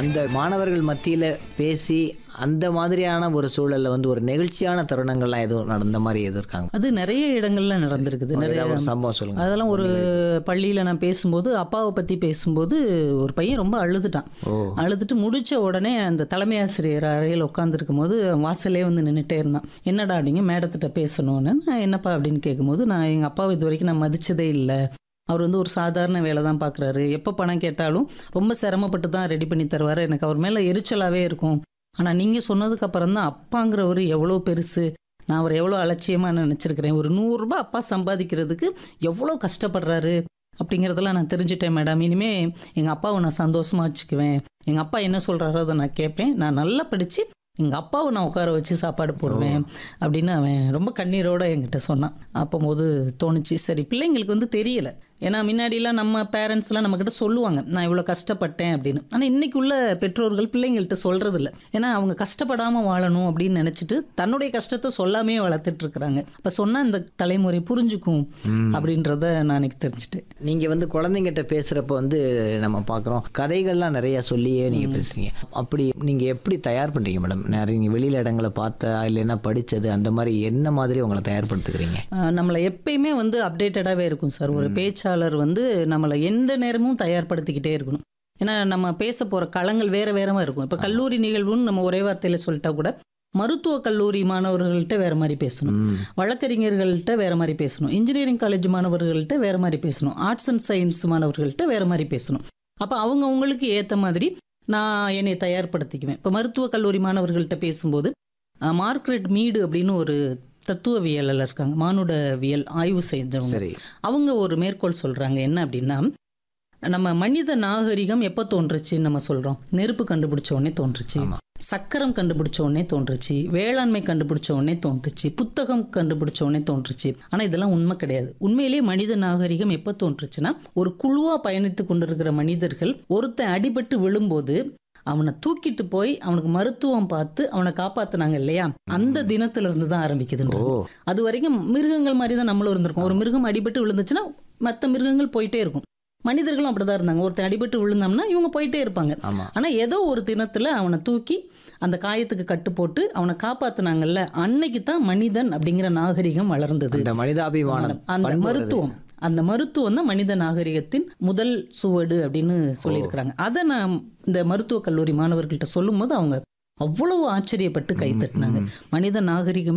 அந்த மாணவர்கள் மத்தியில் பேசி அந்த மாதிரியான ஒரு சூழல்ல வந்து ஒரு நெகிழ்ச்சியான தருணங்கள்லாம் எதுவும் நடந்த மாதிரி எதுவும் இருக்காங்க அது நிறைய இடங்கள்ல நடந்திருக்குது நிறைய ஏதாவது ஒரு சம்பவம் சொல்லுங்க அதெல்லாம் ஒரு பள்ளியில் நான் பேசும்போது அப்பாவை பற்றி பேசும்போது ஒரு பையன் ரொம்ப அழுதுட்டான் ஓ அழுதுட்டு முடிச்ச உடனே அந்த தலைமை ஆசிரியர் அறையில் உட்காந்துருக்கும் போது வாசல்லே வந்து நின்றுட்டே இருந்தான் என்னடா அப்படிங்க மேடத்திட்ட பேசணும்னு நான் என்னப்பா அப்படின்னு கேட்கும்போது நான் எங்கள் அப்பாவை இது வரைக்கும் நான் மதிச்சதே இல்லை அவர் வந்து ஒரு சாதாரண வேலை தான் பார்க்குறாரு எப்போ பணம் கேட்டாலும் ரொம்ப சிரமப்பட்டு தான் ரெடி பண்ணி தருவார் எனக்கு அவர் மேலே எரிச்சலாகவே இருக்கும் ஆனால் நீங்கள் சொன்னதுக்கு அப்புறம் தான் அப்பாங்கிறவர் எவ்வளோ பெருசு நான் அவர் எவ்வளோ அலட்சியமாக நினச்சிருக்கிறேன் ஒரு நூறுரூபா அப்பா சம்பாதிக்கிறதுக்கு எவ்வளோ கஷ்டப்படுறாரு அப்படிங்கிறதெல்லாம் நான் தெரிஞ்சுட்டேன் மேடம் இனிமே எங்கள் அப்பாவை நான் சந்தோஷமாக வச்சுக்குவேன் எங்கள் அப்பா என்ன சொல்கிறாரோ அதை நான் கேட்பேன் நான் நல்லா படித்து எங்கள் அப்பாவை நான் உட்கார வச்சு சாப்பாடு போடுவேன் அப்படின்னு அவன் ரொம்ப கண்ணீரோட என்கிட்ட சொன்னான் அப்போது தோணுச்சு சரி பிள்ளைங்களுக்கு வந்து தெரியல ஏன்னா முன்னாடிலாம் நம்ம பேரண்ட்ஸ்லாம் நம்மக்கிட்ட சொல்லுவாங்க நான் இவ்வளோ கஷ்டப்பட்டேன் அப்படின்னு ஆனால் இன்னைக்கு உள்ள பெற்றோர்கள் பிள்ளைங்கள்ட்ட சொல்கிறது இல்லை ஏன்னா அவங்க கஷ்டப்படாமல் வாழணும் அப்படின்னு நினச்சிட்டு தன்னுடைய கஷ்டத்தை சொல்லாமே வளர்த்துட்டு இருக்கிறாங்க அப்போ சொன்னால் இந்த தலைமுறை புரிஞ்சுக்கும் அப்படின்றத நான் எனக்கு தெரிஞ்சுட்டேன் நீங்க வந்து குழந்தைங்கிட்ட பேசுறப்ப வந்து நம்ம பார்க்குறோம் கதைகள்லாம் நிறைய சொல்லியே நீங்க பேசுறீங்க அப்படி நீங்க எப்படி தயார் பண்றீங்க மேடம் நிறைய நீங்க வெளியில இடங்களை பார்த்தா இல்லைன்னா படிச்சது அந்த மாதிரி என்ன மாதிரி உங்களை தயார்படுத்துக்கிறீங்க ஆஹ் நம்மளை எப்பயுமே வந்து அப்டேட்டடாகவே இருக்கும் சார் ஒரு பேச்சாளர் வந்து நம்மளை எந்த நேரமும் தயார்படுத்திக்கிட்டே இருக்கணும் ஏன்னா நம்ம பேச போகிற களங்கள் வேற வேறமா இருக்கும் இப்போ கல்லூரி நிகழ்வுன்னு நம்ம ஒரே வார்த்தையில் சொல்லிட்டா கூட மருத்துவக் கல்லூரி மாணவர்கள்ட்ட வேற மாதிரி பேசணும் ம். வழக்கறிஞர்கள்ட்ட வேற மாதிரி பேசணும் இன்ஜினியரிங் காலேஜ் மாணவர்கள்ட்ட வேற மாதிரி பேசணும் ஆர்ட்ஸ் அண்ட் சயின்ஸ் மாணவர்கள்ட்ட வேற மாதிரி பேசணும் அப்போ அவங்க அவங்களுக்கு ஏற்ற மாதிரி நான் என்னை தயார்படுத்திக்குவேன் இப்போ மருத்துவக் கல்லூரி மாணவர்கள்ட்ட பேசும்போது அஹ், மார்க்ரெட் மீடு அப்படின்னு ஒரு தத்துவவியலில் இருக்காங்க மானுடவியல் ஆய்வு செஞ்சவங்க சரி அவங்க ஒரு மேற்கோள் சொல்றாங்க என்ன அப்படின்னா நம்ம மனித நாகரிகம் எப்போ தோன்றுச்சுன்னு நம்ம சொல்றோம் நெருப்பு கண்டுபிடிச்ச உடனே தோன்றுச்சு ஆமா. சக்கரம் கண்டுபிடிச்ச உடனே தோன்றுச்சு வேளாண்மை கண்டுபிடிச்ச உடனே தோன்றுச்சு புத்தகம் கண்டுபிடிச்ச உடனே தோன்றுச்சு ஆனா இதெல்லாம் உண்மை கிடையாது உண்மையிலேயே மனித நாகரிகம் எப்போ தோன்றுச்சுன்னா ஒரு குழுவா பயணித்து கொண்டிருக்கிற மனிதர்கள் ஒருத்தன் அடிபட்டு விழும்போது அவனை தூக்கிட்டு போய் அவனுக்கு மருத்துவம் பார்த்து அவனை காப்பாத்துனாங்க இல்லையா அந்த தினத்துல இருந்து தான் ஆரம்பிக்குதுன்றது ஓ அது வரைக்கும் மிருகங்கள் மாதிரி தான் நம்மளும் இருந்திருக்கோம் ஒரு மிருகம் அடிபட்டு விழுந்துச்சுன்னா மற்ற மிருகங்கள் போயிட்டே இருக்கும் மனிதர்களும் அப்படிதான் இருந்தாங்க ஒருத்தன் அடிபட்டு விழுந்தோம்னா இவங்க போயிட்டே இருப்பாங்க ஆமா ஆனா ஏதோ ஒரு தினத்துல அவனை தூக்கி அந்த காயத்துக்கு கட்டு போட்டு அவனை காப்பாத்துனாங்கல்ல அன்னைக்கு தான் மனிதன் அப்படிங்கிற நாகரிகம் வளர்ந்தது அந்த மனிதாபிமானம் அந்த பண்பு வருது. மருத்துவம் அந்த மருத்துவம் தான் மனித நாகரிகத்தின் முதல் சுவடு அப்படின்னு சொல்லியிருக்கிறாங்க அதை நான் இந்த மருத்துவக் கல்லூரி மாணவர்கள்ட்ட சொல்லும்போது அவங்க அவ்வளவு ஆச்சரியப்பட்டு கைத்தட்டினாங்க மனித நாகரிகம்